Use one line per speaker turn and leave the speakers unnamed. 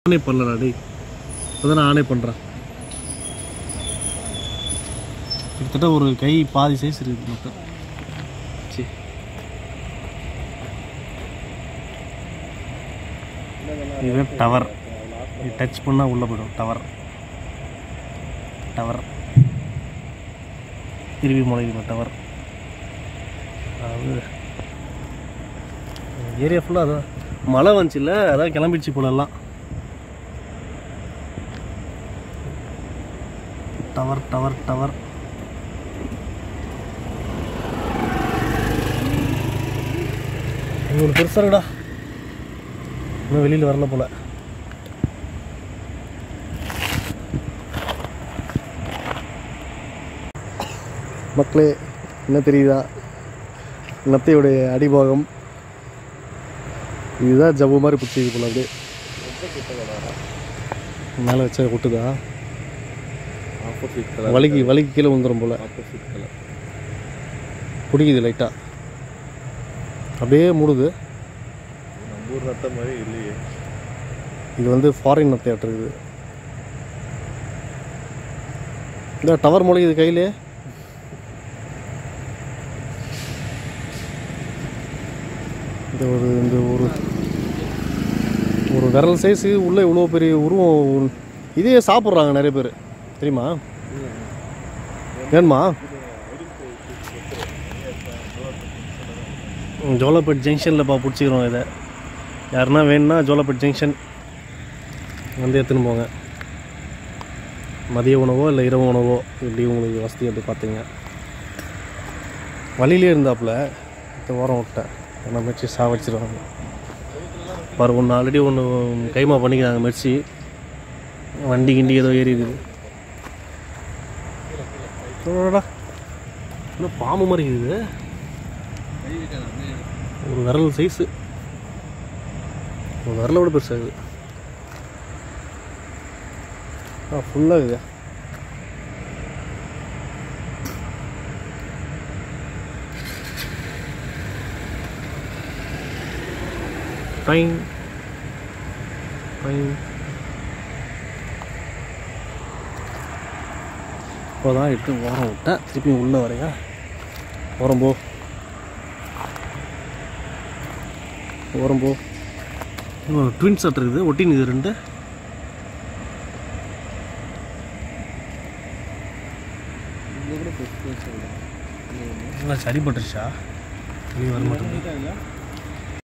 ஆனே பண்ணலடா டேய் இப்போதான் நான் ஆனே பண்ணுறேன் கிட்டத்தட்ட ஒரு கை பாதி சைஸ் இருக்குது மொத்தம் சரி இது டவர் இது டச் பண்ணால் உள்ளே போயிடும் டவர் டவர் திருப்பி முளைக்கும் டவர் அதாவது ஏரியா ஃபுல்லாக அதான் மழை வந்துச்சுல்ல அதான் கிளம்பிடுச்சு போல எல்லாம் டவர் டவர் டவர் இவ்வளோ பெருசாக இருக்குடா இன்னும் வெளியில் வரல போல மக்களே என்ன தெரியுதா நத்தையுடைய அடிபாகம் இதுதான் ஜவ்வு மாதிரி பிடிச்சிது போல அப்படியே மேலே வச்சா கொட்டுதா
ஆப்போசிட் கலர்
வலிக்கு வலிக்கு கீழே வந்துடும் போல
ஆப்போசிட் கலர்
பிடிக்குது லைட்டாக அப்படியே மூடுது
நம்ம ஊர் ரத்த மாதிரி இல்லையே
இது வந்து ஃபாரின் நத்தையாட்டு இருக்குது இந்த டவர் முளைக்குது கையிலே இந்த ஒரு இந்த ஒரு ஒரு விரல் சைஸு உள்ளே இவ்வளோ பெரிய உருவம் இதே சாப்பிட்றாங்க நிறைய பேர் தெரியுமா வேணுமா ம், ஜோலாப்பேட் ஜங்ஷனில் பா பிடிச்சிக்கிறோம் இதை யாருன்னா வேணும்னா ஜோலாப்பேட் ஜங்ஷன் வந்து எடுத்துன்னு போங்க மதிய உணவோ இல்லை இரவு உணவோ எப்படி உங்களுக்கு வசதி அப்படி பார்த்தீங்க வழியிலே இருந்தாப்புல இந்த ஓரம் விட்டேன் என்ன மிர்ச்சி சாவடிச்சிருவாங்க பாரு ஒன்று ஆல்ரெடி ஒன்று கைமா பண்ணிக்கிறாங்க மிர்ச்சி வண்டி கிண்டி ஏதோ ஏறி இருக்குது சொல்லுடா இன்னும் பாம்பு மாதிரி இருக்குது ஒரு விரல் சைஸு ஒரு விரலை விட பெருசாக இருக்குது ஆ ஃபுல்லாக இருக்குது ஃபைன் ஃபைன் இப்போ தான் எட்டு ஓரம் விட்டேன் திருப்பியும் உள்ளே வரையா ஓரம் போ ஓரம் போ ட்வின்ஸ் அட் இருக்குது ஒட்டின் இது ரெண்டு நல்லா சரி பட்டுருச்சா வெளியே வர மாட்டேங்குது